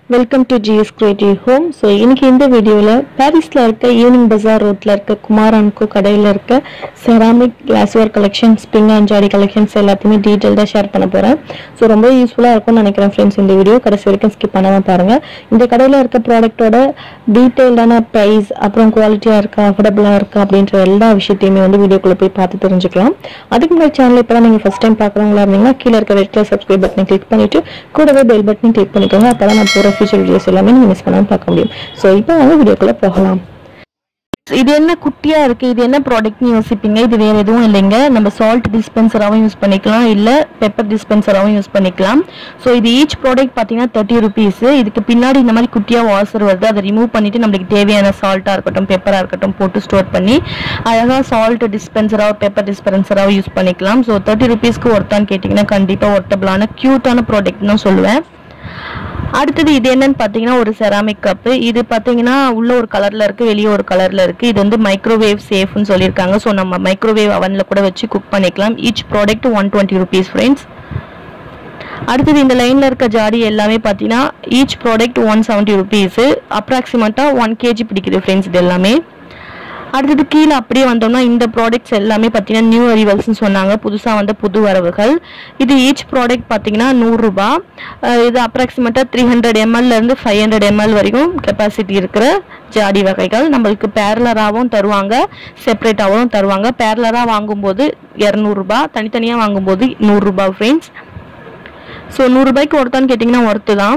welcome to GS creative home so இன்னைக்கு இந்த வீடியோவில் பாரிஸில் இருக்க ஈவினிங் பஜார் ரோட்டில் இருக்க குமார் அன்கோ கடையில் இருக்க செராமிக் கிளாஸ்வேர் கலெக்ஷன்ஸ் பிங்காஞ்சாடி கலெக்ஷன்ஸ் எல்லாத்தையுமே டீட்டெயில்டாக ஷேர் பண்ண போகிறேன் ஸோ ரொம்ப யூஸ்ஃபுல்லாக இருக்கும்னு நினைக்கிறேன் ஃப்ரெண்ட்ஸ் இந்த வீடியோ கடைசி வரைக்கும் ஸ்கிப் பண்ணாமல் பாருங்கள் இந்த கடையில் இருக்க ப்ராடக்ட்டோட டீட்டெயில்டான ப்ரைஸ் அப்புறம் குவாலிட்டியாக இருக்கா அஃபோர்டபுளாக இருக்கா அப்படின்ற எல்லா விஷயத்தையுமே வந்து வீடியோக்குள்ளே போய் பார்த்து தெரிஞ்சுக்கலாம் அதுக்கு முன்னாடி சேனல் இப்போ தான் நீங்கள் ஃபஸ்ட் டைம் பார்க்குறவங்களா இருந்தீங்கன்னா கீழே இருக்க ரெட் கலர் சப்ஸ்கிரைப் பட்டனை கிளிக் பண்ணிட்டு கூடவே பெல் பட்டனை கிளிக் பண்ணிக்கோங்க அப்போ தான் நான் போகிற ஃபியூச்சர் வீடியோஸ் எல்லாமே நீங்கள் மிஸ் பண்ணாமல் பார்க்க முடியும் ஸோ இப்போ வந்து வீடியோக்குள்ளே போகலாம் இது என்ன குட்டியா இருக்கு இது என்ன ப்ராடக்ட்னு யோசிப்பீங்க இது வேற எதுவும் இல்லைங்க நம்ம சால்ட் டிஸ்பென்சராகவும் யூஸ் பண்ணிக்கலாம் இல்ல பெப்பர் டிஸ்பென்சராகவும் யூஸ் பண்ணிக்கலாம் ஸோ இது ஈச் ப்ராடக்ட் பார்த்தீங்கன்னா தேர்ட்டி ருபீஸ் இதுக்கு பின்னாடி இந்த மாதிரி குட்டியா வாசர் வருது அதை ரிமூவ் பண்ணிட்டு நம்மளுக்கு தேவையான சால்ட்டா இருக்கட்டும் பெப்பரா இருக்கட்டும் போட்டு ஸ்டோர் பண்ணி அழகா சால்ட் டிஸ்பென்சராக பெப்பர் டிஸ்பென்சராக யூஸ் பண்ணிக்கலாம் ஸோ தேர்ட்டி ருபீஸ்க்கு ஒர்த்தான்னு கேட்டிங்கன்னா கண்டிப்பா ஒர்த்தபிளான க்யூட்டான ப்ராடக்ட் தான் சொல்லுவேன் அடுத்தது இது என்னன்னு பார்த்தீங்கன்னா ஒரு செராமிக் கப்பு இது பார்த்தீங்கன்னா உள்ள ஒரு கலர்ல இருக்கு வெளியே ஒரு கலர்ல இருக்கு இது வந்து மைக்ரோவேவ் சேஃப்னு சொல்லியிருக்காங்க ஸோ நம்ம மைக்ரோவேவ் அவன்ல கூட வச்சு குக் பண்ணிக்கலாம் each product one twenty rupees friends அடுத்தது இந்த லைன்ல இருக்க ஜாடி எல்லாமே பார்த்தீங்கன்னா each product one seventy rupees அப்ராக்சிமேட்டா ஒன் கேஜி பிடிக்குது ஃப்ரெண்ட்ஸ் இது எல்லாமே அடுத்தது கீழே அப்படியே வந்தோம்னா இந்த ப்ராடக்ட்ஸ் எல்லாமே பார்த்தீங்கன்னா நியூ அரிவல்ஸ்னு சொன்னாங்க புதுசாக வந்த புது வரவுகள் இது ஈச் ப்ராடக்ட் பார்த்தீங்கன்னா நூறுரூபா இது அப்ராக்சிமேட்டாக த்ரீ ஹண்ட்ரட் எம்எல்லேருந்து ஃபைவ் ஹண்ட்ரட் எம்எல் வரைக்கும் கெப்பாசிட்டி இருக்கிற ஜாடி வகைகள் நம்மளுக்கு பேரலராகவும் தருவாங்க செப்பரேட்டாகவும் தருவாங்க பேரலராக வாங்கும்போது இரநூறுபா தனித்தனியாக வாங்கும்போது நூறுரூபா ஃப்ரெண்ட்ஸ் ஸோ நூறுரூபாய்க்கு ஒருத்தான்னு கேட்டிங்கன்னா ஒர்த்து தான்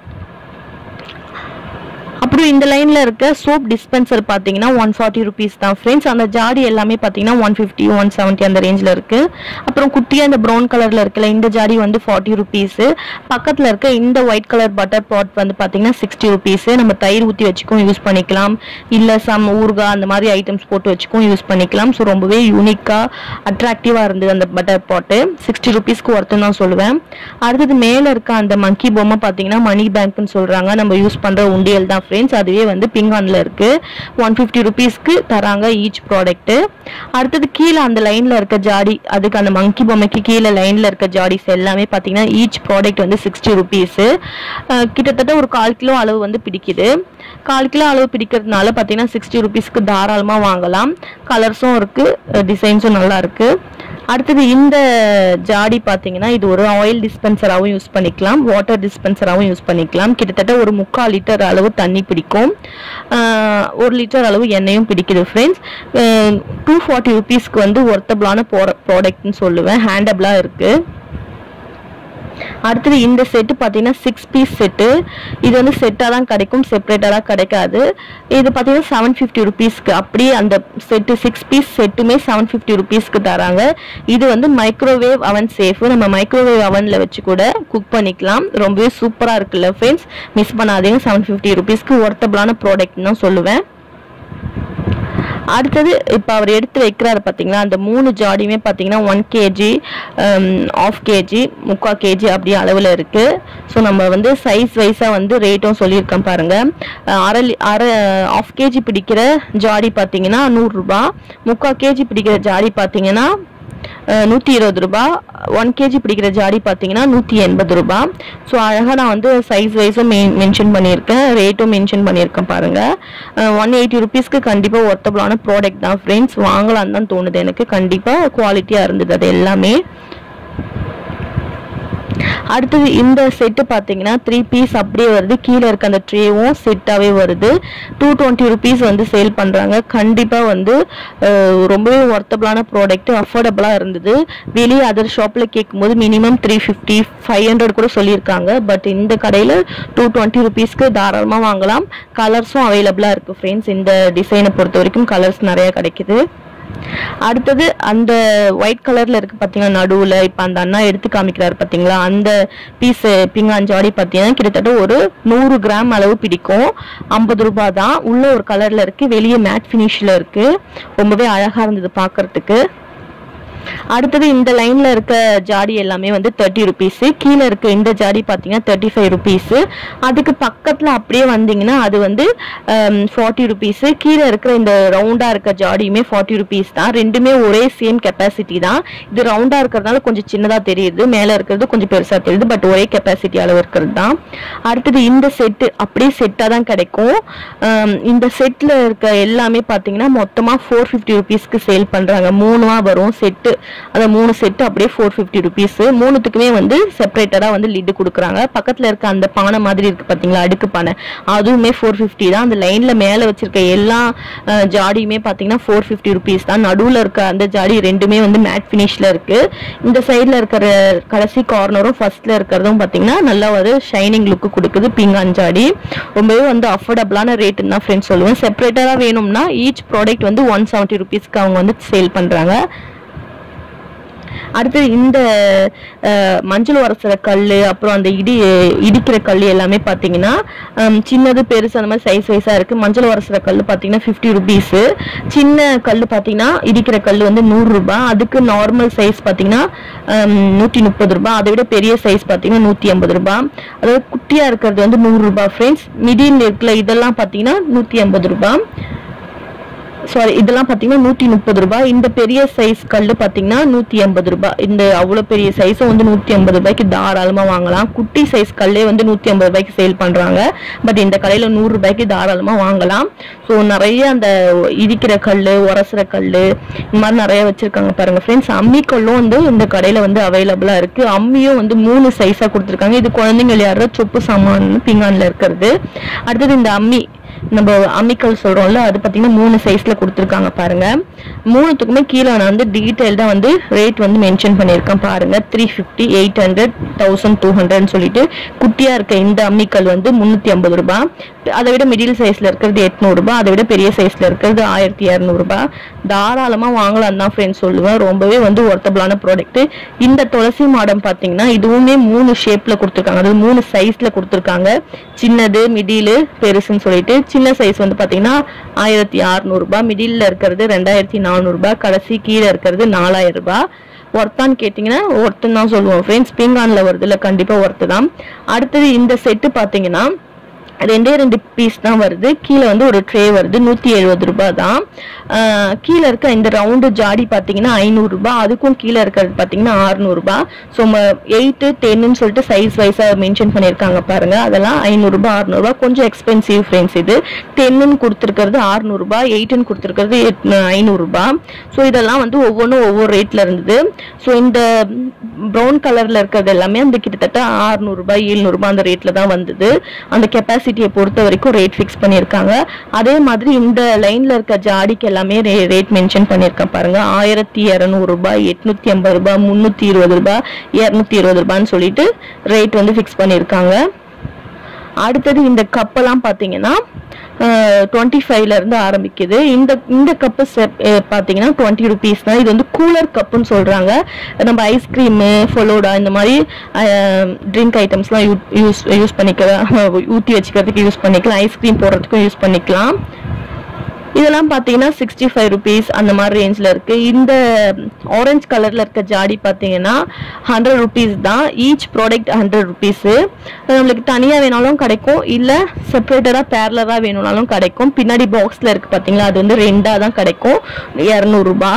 அப்புறம் இந்த லைன்ல இருக்க சோப் டிஸ்பென்சர் பாத்தீங்கன்னா ஒன் ஃபார்ட்டி ருபீஸ் தான் ஃப்ரெண்ட்ஸ் அந்த ஜாடி எல்லாமே பாத்தீங்கன்னா ஒன் ஃபிஃப்டி ஒன் செவன்ட்டி அந்த ரேஞ்சில் இருக்கு அப்புறம் குட்டியா இந்த ப்ரௌன் கலர்ல இருக்குல்ல இந்த ஜாடி வந்து ஃபார்ட்டி ருபீஸ் பக்கத்துல இருக்க இந்த ஒயிட் கலர் பட்டர் பாட் வந்து பாத்தீங்கன்னா சிக்ஸ்டி ருபீஸ் நம்ம தயிர் ஊற்றி வச்சுக்கும் யூஸ் பண்ணிக்கலாம் இல்ல சம் ஊறுகாய் அந்த மாதிரி ஐட்டம்ஸ் போட்டு வச்சுக்கும் யூஸ் பண்ணிக்கலாம் ஸோ ரொம்பவே யூனிக்கா அட்ராக்டிவா இருந்தது அந்த பட்டர் பாட்டு சிக்ஸ்டி ருபீஸ்க்கு ஒருத்தம் தான் சொல்லுவேன் அடுத்தது மேல இருக்க அந்த மங்கி பொம்மை பாத்தீங்கன்னா மணி பேங்க்னு சொல்றாங்க நம்ம யூஸ் பண்ற உண்டியல் தான் ஃப்ரெண்ட்ஸ் அதுவே வந்து பிங்கான்ல இருக்கு ஒன் ஃபிஃப்டி ருபீஸ்க்கு தராங்க ஈச் ப்ராடக்ட் அடுத்தது கீழே அந்த லைன்ல இருக்க ஜாடி அதுக்கு அந்த மங்கி பொம்மைக்கு கீழே லைன்ல இருக்க ஜாடிஸ் எல்லாமே பாத்தீங்கன்னா ஈச் ப்ராடக்ட் வந்து சிக்ஸ்டி ருபீஸ் கிட்டத்தட்ட ஒரு கால் கிலோ அளவு வந்து பிடிக்குது கால் கிலோ அளவு பிடிக்கிறதுனால பாத்தீங்கன்னா சிக்ஸ்டி ருபீஸ்க்கு தாராளமா வாங்கலாம் கலர்ஸும் இருக்கு டிசைன்ஸும் நல்லா இருக்கு அடுத்தது இந்த ஜாடி பார்த்தீங்கன்னா இது ஒரு ஆயில் டிஸ்பென்சராகவும் யூஸ் பண்ணிக்கலாம் வாட்டர் டிஸ்பென்சராகவும் யூஸ் பண்ணிக்கலாம் கிட்டத்தட்ட ஒரு முக்கால் லிட்டர் அளவு தண்ணி பிடிக்கும் ஆஹ் ஒரு லிட்டர் அளவு எண்ணெயும் பிடிக்குது ஃப்ரெண்ட்ஸ் டூ ஃபார்ட்டி ருபீஸ்க்கு வந்து ஒர்த்தபிளான ப்ராடக்ட்னு சொல்லுவேன் ஹேண்டபிளாக இருக்குது அடுத்தது இந்த செட்டு பார்த்தீங்கன்னா சிக்ஸ் பீஸ் செட்டு இது வந்து செட்டாக தான் கிடைக்கும் செப்பரேட்டாக கிடைக்காது இது பார்த்தீங்கன்னா செவன் ஃபிஃப்டி ருபீஸ்க்கு அப்படியே அந்த செட்டு சிக்ஸ் பீஸ் செட்டுமே செவன் ஃபிஃப்டி ருபீஸ்க்கு தராங்க இது வந்து மைக்ரோவேவ் அவன் சேஃப் நம்ம மைக்ரோவேவ் அவனில் வச்சு கூட குக் பண்ணிக்கலாம் ரொம்பவே சூப்பராக இருக்குல்ல ஃப்ரெண்ட்ஸ் மிஸ் பண்ணாதீங்க செவன் ஃபிஃப்டி ருபீஸ்க்கு ஒர்த்தபிளான ப்ராடக்ட்னு தான் சொல்லுவேன் அடுத்தது இப்போ அவர் எடுத்து வைக்கிறாரு பார்த்தீங்களா அந்த மூணு ஜாடியுமே பார்த்தீங்கன்னா ஒன் கேஜி ஆஃப் கேஜி முக்கால் கேஜி அப்படி அளவில் இருக்குது ஸோ நம்ம வந்து சைஸ் வைஸாக வந்து ரேட்டும் சொல்லியிருக்கேன் பாருங்கள் அரை லி- அரை ஆஃப் கேஜி பிடிக்கிற ஜாடி பார்த்தீங்கன்னா நூறுரூபா முக்கால் கேஜி பிடிக்கிற ஜாடி பார்த்தீங்கன்னா நூற்றி இருபது ரூபா ஒன் கேஜி பிடிக்கிற ஜாடி பார்த்தீங்கன்னா நூற்றி எண்பது ரூபா ஸோ அழகாக நான் வந்து சைஸ் வைஸும் மென்ஷன் பண்ணியிருக்கேன் ரேட்டும் மென்ஷன் பண்ணியிருக்கேன் பாருங்கள் ஒன் எயிட்டி ருபீஸ்க்கு கண்டிப்பாக ஒர்த்தபிளான ப்ராடக்ட் தான் ஃப்ரெண்ட்ஸ் வாங்கலாம்னு தான் தோணுது எனக்கு கண்டிப்பாக குவாலிட்டியாக இருந்தது அது எல்லாமே அடுத்தது இந்த செட்டு பார்த்தீங்கன்னா த்ரீ பீஸ் அப்படியே வருது கீழே இருக்க அந்த ட்ரேவும் செட்டாகவே வருது டூ டுவெண்ட்டி ருபீஸ் வந்து சேல் பண்ணுறாங்க கண்டிப்பாக வந்து அஹ், ரொம்பவே ஒர்த்தபிளான ப்ராடக்ட் அஃபோர்டபுளாக இருந்தது வெளியே அதர் ஷாப்பில் கேட்கும்போது minimum three fifty five hundred கூட சொல்லியிருக்காங்க பட் இந்த கடையில் டூ டுவெண்ட்டி ருபீஸ்க்கு தாராளமாக வாங்கலாம் கலர்ஸும் அவைலபிளாக இருக்குது ஃப்ரெண்ட்ஸ் இந்த டிசைனை பொறுத்த வரைக்கும் கலர்ஸ் நிறையா கிடைக்குது அடுத்தது அந்த ஒயிட் கலர்ல இருக்கு பாத்தீங்கன்னா நடுவுல இப்ப அந்த அண்ணா எடுத்து காமிக்கிறாரு பாத்தீங்களா அந்த பீஸ் பிங்காஞ்சாடி பாத்தீங்கன்னா கிட்டத்தட்ட ஒரு நூறு கிராம் அளவு பிடிக்கும் ஐம்பது ரூபாய் தான் உள்ள ஒரு கலர்ல இருக்கு வெளியே மேட் ஃபினிஷ்ல இருக்கு ரொம்பவே அழகா இருந்தது பார்க்கிறதுக்கு அடுத்தது இந்த லைன்ல இருக்க ஜாடி எல்லாமே வந்து தேர்ட்டி ருபீஸ் கீழே இருக்க இந்த ஜாடி பார்த்தீங்கன்னா தேர்ட்டி ஃபைவ் ருபீஸ் அதுக்கு பக்கத்துல அப்படியே வந்தீங்கன்னா அது வந்து ஃபார்ட்டி ருபீஸ் கீழே இருக்கிற இந்த ரவுண்டா இருக்க ஜாடியுமே ஃபார்ட்டி ருபீஸ் தான் ரெண்டுமே ஒரே சேம் கெப்பாசிட்டி தான் இது ரவுண்டா இருக்கிறதுனால கொஞ்சம் சின்னதா தெரியுது மேல இருக்கிறது கொஞ்சம் பெருசா தெரியுது பட் ஒரே கெப்பாசிட்டி அளவு இருக்கிறது தான் அடுத்தது இந்த செட்டு அப்படியே செட்டா தான் கிடைக்கும் ஆம், இந்த செட்ல இருக்க எல்லாமே பாத்தீங்கன்னா மொத்தமா ஃபோர் ஃபிஃப்டி ருபீஸ்க்கு சேல் பண்றாங்க மூணுவா வரும் செட்டு அந்த மூணு செட்டு அப்படியே ஃபோர் ஃபிஃப்டி ருபீஸ் மூணுத்துக்குமே வந்து செப்பரேட்டடா வந்து லிட்டு கொடுக்குறாங்க பக்கத்துல இருக்க அந்த பானை மாதிரி இருக்கு பாத்தீங்களா அடுக்கு பானை அதுவுமே ஃபோர் ஃபிஃப்டி தான் அந்த லைன்ல மேல வச்சிருக்க எல்லா அஹ், ஜாடியுமே பாத்தீங்கன்னா ஃபோர் ஃபிஃப்டி ருபீஸ் தான் நடுவுல இருக்க அந்த ஜாடி ரெண்டுமே வந்து மேட் ஃபினிஷ்ல இருக்கு இந்த சைடுல இருக்கிற கடைசி கார்னரும் ஃபர்ஸ்ட்ல இருக்கிறதும் பாத்தீங்கன்னா நல்லா ஒரு ஷைனிங் லுக் கொடுக்குது பீங்கான் ஜாடி ரொம்பவே வந்து அஃபோர்டபுளான ரேட்டுன்னு தான் ஃப்ரெண்ட்ஸ் சொல்லுவேன் செப்பரேட்டரா வேணும்னா ஈச் ப்ராடக்ட் வந்து ஒன் செவன்ட்டி ருபீஸ்க்கு அவங்க வந்து சேல் பண்றாங்க அடுத்து இந்த அஹ், மஞ்சள் உரசுற கல் அப்புறம் அந்த இடி இடிக்கிற கல் எல்லாமே பார்த்தீங்கன்னா ஹம், சின்னது பெருசு அந்த மாதிரி சைஸ் வைஸாக இருக்குது மஞ்சள் உரசுற கல் பார்த்தீங்கன்னா ஃபிஃப்டி ருபீஸு சின்ன கல் பார்த்தீங்கன்னா இடிக்கிற கல் வந்து நூறுரூபா அதுக்கு நார்மல் சைஸ் பார்த்தீங்கன்னா நூற்றி முப்பது ரூபாய் அதை விட பெரிய சைஸ் பார்த்தீங்கன்னா நூற்றி ஐம்பது ரூபாய் அதாவது குட்டியாக இருக்கிறது வந்து நூறுரூபா ஃப்ரெண்ட்ஸ் மிடில் இருக்குல்ல இதெல்லாம் பார்த்தீங்கன்னா நூற்றி ஐம்பது ரூபாய் சாரி இதெல்லாம் பார்த்தீங்கன்னா நூற்றி முப்பது ரூபாய் இந்த பெரிய சைஸ் கல் பார்த்தீங்கன்னா நூற்றி ஐம்பது ரூபாய் இந்த அவ்வளோ பெரிய சைஸும் வந்து நூற்றி ஐம்பது ரூபாய்க்கு தாராளமாக வாங்கலாம் குட்டி சைஸ் கல்லே வந்து நூற்றி ஐம்பது ரூபாய்க்கு சேல் பண்ணுறாங்க பட் இந்த கடையில் நூறு ரூபாய்க்கு தாராளமாக வாங்கலாம் ஸோ நிறைய அந்த இடிக்கிற கல் உரசுற கல் இந்த மாதிரி நிறைய வச்சிருக்காங்க பாருங்க ஃப்ரெண்ட்ஸ் அம்மி கல்லும் வந்து இந்த கடையில் வந்து அவைலபிளாக இருக்கு அம்மியும் வந்து மூணு சைஸாக கொடுத்துருக்காங்க இது குழந்தைங்க விளையாடுற சொப்பு சாமான் பீங்கான்ல இருக்கிறது அடுத்தது இந்த அம்மி நம்ம அம்மிக்கல் சொல்றோம்ல அது பாத்தீங்கன்னா மூணு சைஸ்ல கொடுத்துருக்காங்க பாருங்க மூணுத்துக்குமே கீழே நான் வந்து டீடைல்டா வந்து ரேட் வந்து மென்ஷன் பண்ணியிருக்கேன் பாருங்க three fifty eight hundred thousand two ஹண்ட்ரட்னு சொல்லிட்டு குட்டியா இருக்க இந்த அம்மிக்கல் வந்து முந்நூற்றி ஐம்பது ரூபாய் அதை விட மிடில் சைஸ்ல இருக்கிறது எட்நூறு ரூபாய் அதை விட பெரிய சைஸ்ல இருக்கிறது ஆயிரத்தி இரநூறுபா தாராளமா வாங்கலாம் தான் ஃப்ரெண்ட்ஸ் சொல்லுவேன் ரொம்பவே வந்து ஒர்த்தபிளான ப்ராடக்ட் இந்த துளசி மாடம் பாத்தீங்கன்னா இதுவுமே மூணு ஷேப்ல கொடுத்துருக்காங்க அதாவது மூணு சைஸ்ல கொடுத்துருக்காங்க சின்னது மிடில் பெருசுன்னு சொல்லிட்டு சின்ன சைஸ் வந்து பாத்தீங்கன்னா ஆயிரத்தி அறுநூறுபா மிடில்ல இருக்கிறது ரெண்டாயிரத்தி நானூறுபா கடைசி கீழே இருக்கிறது நாலாயிரம் ரூபாய் ஒர்த்தான்னு கேட்டிங்கன்னா ஒர்த்துன்னு தான் சொல்லுவோம் ஃப்ரெண்ட்ஸ் பீங்கான்ல வருது இல்லை கண்டிப்பாக ஒர்த்து தான் அடுத்தது இந்த செட்டு பார்த்தீங்கன்னா ரெண்டே ரெண்டு பீஸ் தான் வருது கீழே வந்து ஒரு ட்ரே வருது நூற்றி எழுபது ரூபாய் தான் ஆஹ் கீழே இருக்க இந்த ரவுண்டு ஜாடி பார்த்தீங்கன்னா ஐநூறுரூபா அதுக்கும் கீழே இருக்கிறது பார்த்தீங்கன்னா அறுநூறுபா ஸோ எயிட்டு டென்னு சொல்லிட்டு சைஸ் வைஸாக மென்ஷன் பண்ணியிருக்காங்க பாருங்க அதெல்லாம் ஐநூறுரூபா அறுநூறுபா கொஞ்சம் எக்ஸ்பென்சிவ் ஃப்ரெண்ட்ஸ் இது டென்னுன்னு கொடுத்துருக்கிறது அறுநூறுபா எயிட்டுன்னு கொடுத்துருக்கிறது ஐநூறுரூபா ஸோ இதெல்லாம் வந்து ஒவ்வொன்றும் ஒவ்வொரு ரேட்டில் இருந்தது ஸோ இந்த ப்ரௌன் கலரில் இருக்கிறது எல்லாமே அந்த கிட்டத்தட்ட அறுநூறுபா எழுநூறுபா அந்த ரேட்டில் தான் வந்தது அந்த கெப்பாசிட்டியை பொறுத்த வரைக்கும் ரேட் ஃபிக்ஸ் பண்ணியிருக்காங்க அதே மாதிரி இந்த லைனில் இருக்க ஜாடிக்கு எல்லாமே ரேட் மென்ஷன் பண்ணியிருக்கேன் பாருங்க ஆயிரத்தி இரநூறுபா எட்நூத்தி ஐம்பது ரூபாய் முந்நூற்றி இருபது ரூபாய் இரநூத்தி இருபது ரூபான்னு சொல்லிட்டு ரேட் வந்து ஃபிக்ஸ் பண்ணியிருக்காங்க அடுத்தது இந்த கப்பெல்லாம் பார்த்தீங்கன்னா டுவெண்ட்டி ஃபைவ்ல இருந்து ஆரம்பிக்குது இந்த இந்த கப்பு பார்த்தீங்கன்னா டுவெண்ட்டி ருபீஸ் தான் இது வந்து கூலர் கப்புன்னு சொல்றாங்க நம்ம ஐஸ்கிரீமு ஃபொலோடா இந்த மாதிரி ட்ரிங்க் ஐட்டம்ஸ்லாம் யூஸ் யூஸ் பண்ணிக்கலாம் ஊற்றி வச்சுக்கிறதுக்கு யூஸ் பண்ணிக்கலாம் ஐஸ்கிரீம் போடுறதுக்கும் யூஸ் பண்ணிக்கலாம் இதெல்லாம் பார்த்தீங்கன்னா சிக்ஸ்டி ஃபைவ் ருபீஸ் அந்த மாதிரி ரேஞ்சில் இருக்கு இந்த ஆரஞ்சு கலரில் இருக்க ஜாடி பார்த்தீங்கன்னா ஹண்ட்ரட் ருபீஸ் தான் ஈச் ப்ராடக்ட் ஹண்ட்ரட் ருபீஸு நம்மளுக்கு தனியாக வேணாலும் கிடைக்கும் இல்லை செப்பரேட்டடாக பேரலராக வேணும்னாலும் கிடைக்கும் பின்னாடி பாக்ஸில் இருக்கு பார்த்தீங்களா அது வந்து ரெண்டாக தான் கிடைக்கும் இரநூறுபா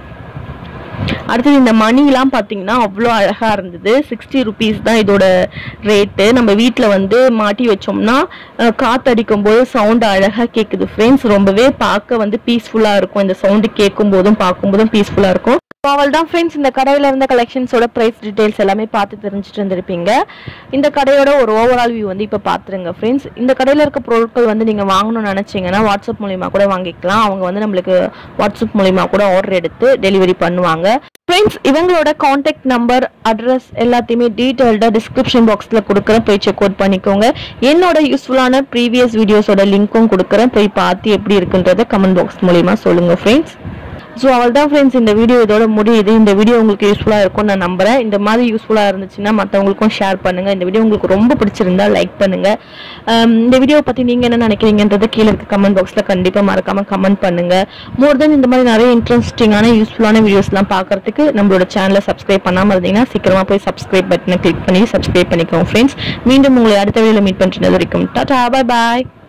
அடுத்தது இந்த மணிலாம் பார்த்தீங்கன்னா அவ்வளோ அழகா இருந்தது சிக்ஸ்டி ருபீஸ் தான் இதோட ரேட்டு நம்ம வீட்டில் வந்து மாட்டி வச்சோம்னா அஹ், காத்தடிக்கும் போது சவுண்ட் அழகா கேட்குது ஃப்ரெண்ட்ஸ் ரொம்பவே பார்க்க வந்து பீஸ்ஃபுல்லாக இருக்கும் இந்த சவுண்டு கேட்கும் போதும் பார்க்கும்போதும் பீஸ்ஃபுல்லாக இருக்கும் அவள் தான் ஃப்ரெண்ட்ஸ் இந்த கடையில் இருந்த கலெக்ஷன்ஸோட ப்ரைஸ் டீடைல்ஸ் எல்லாமே பார்த்து தெரிஞ்சுட்டு இருந்திருப்பீங்க இந்த கடையோட ஒரு ஓவரால் வியூ வந்து இப்போ பார்த்துருங்க ஃப்ரெண்ட்ஸ் இந்த கடையில் இருக்க பொருட்கள் வந்து நீங்கள் வாங்கணும்னு நினச்சிங்கன்னா வாட்ஸ்அப் மூலிமா கூட வாங்கிக்கலாம் அவங்க வந்து நம்மளுக்கு வாட்ஸ்அப் மூலிமா கூட ஆர்டர் எடுத்து டெலிவரி பண்ணுவாங்க ஃப்ரெண்ட்ஸ் இவங்களோட காண்டாக்ட் நம்பர் அட்ரஸ் எல்லாத்தையுமே டீட்டெயில்டாக டிஸ்கிரிப்ஷன் பாக்ஸில் கொடுக்குறேன் போய் செக் அவுட் பண்ணிக்கோங்க என்னோட யூஸ்ஃபுல்லான ப்ரீவியஸ் வீடியோஸோட லிங்க்கும் கொடுக்குறேன் போய் பார்த்து எப்படி இருக்குன்றத கமெண்ட் பாக்ஸ் மூலிமா சொல்லுங்கள் ஃப்ரெண்ட்ஸ் ஸோ அவ்வளோதான் ஃப்ரெண்ட்ஸ் இந்த வீடியோ இதோட முடியுது இந்த வீடியோ உங்களுக்கு யூஸ்ஃபுல்லாக இருக்கும்னு நான் நம்புறேன் இந்த மாதிரி யூஸ்ஃபுல்லாக இருந்துச்சுன்னா மற்றவங்களுக்கும் ஷேர் பண்ணுங்க இந்த வீடியோ உங்களுக்கு ரொம்ப பிடிச்சிருந்தா லைக் பண்ணுங்க ஆம், இந்த வீடியோவை பற்றி நீங்கள் என்ன நினைக்கிறீங்கன்றது கீழே இருக்க கமெண்ட் பாக்ஸில் கண்டிப்பாக மறக்காம கமெண்ட் பண்ணுங்க மோர் தென் இந்த மாதிரி நிறைய இன்ட்ரெஸ்டிங்கான யூஸ்ஃபுல்லான வீடியோஸ்லாம் பார்க்கறதுக்கு நம்மளோட சேனலை சப்ஸ்கிரைப் பண்ணாமல் இருந்தீங்கன்னா சீக்கிரமாக போய் சப்ஸ்கிரைப் பட்டனை கிளிக் பண்ணி சப்ஸ்கிரைப் பண்ணிக்கோங்க ஃப்ரெண்ட்ஸ் மீண்டும் உங்களை அடுத்த வீடியோவில் மீட் பண்ணுறது வரைக்கும் டாடா பாய் பாய்